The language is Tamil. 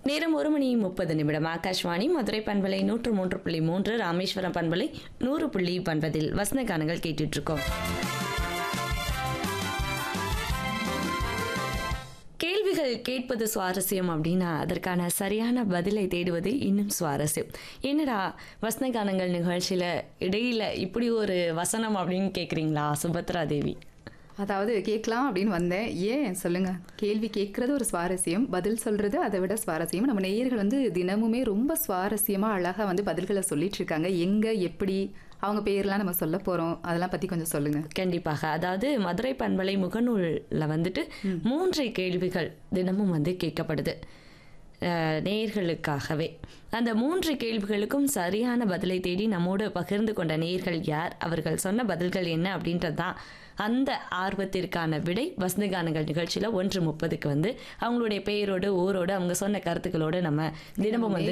நேரம் ஒரு மணி முப்பது நிமிடம் ஆகாஷ்வாணி மதுரை பண்பலை நூற்று மூன்று புள்ளி மூன்று ராமேஸ்வரம் பண்பலை நூறு புள்ளி பண்பதில் வசன கானங்கள் கேட்டுட்டு இருக்கோம் கேள்விகள் கேட்பது சுவாரஸ்யம் அப்படின்னா அதற்கான சரியான பதிலை தேடுவது இன்னும் சுவாரஸ்யம் என்னடா வசன கானங்கள் நிகழ்ச்சியில இடையில இப்படி ஒரு வசனம் அப்படின்னு கேக்குறீங்களா சுபத்ரா தேவி அதாவது கேட்கலாம் அப்படின்னு வந்தேன் ஏன் சொல்லுங்க கேள்வி கேட்கறது ஒரு சுவாரஸ்யம் பதில் சொல்றது அதை விட சுவாரஸ்யம் நம்ம நேயர்கள் வந்து தினமுமே ரொம்ப சுவாரஸ்யமா அழகா வந்து பதில்களை சொல்லிட்டு இருக்காங்க எங்க எப்படி அவங்க பேர்லாம் நம்ம சொல்ல போறோம் அதெல்லாம் பத்தி கொஞ்சம் சொல்லுங்க கண்டிப்பாக அதாவது மதுரை பண்பலை முகநூல்ல வந்துட்டு மூன்று கேள்விகள் தினமும் வந்து கேட்கப்படுது அஹ், நேயர்களுக்காகவே அந்த மூன்று கேள்விகளுக்கும் சரியான பதிலை தேடி நம்மோடு பகிர்ந்து கொண்ட நேயர்கள் யார் அவர்கள் சொன்ன பதில்கள் என்ன அப்படின்றது தான் அந்த ஆர்வத்திற்கான விடை வசந்தகானங்கள் நிகழ்ச்சியில் ஒன்று முப்பதுக்கு வந்து அவங்களுடைய பெயரோடு ஊரோடு அவங்க சொன்ன கருத்துக்களோடு நம்ம தினமும் வந்து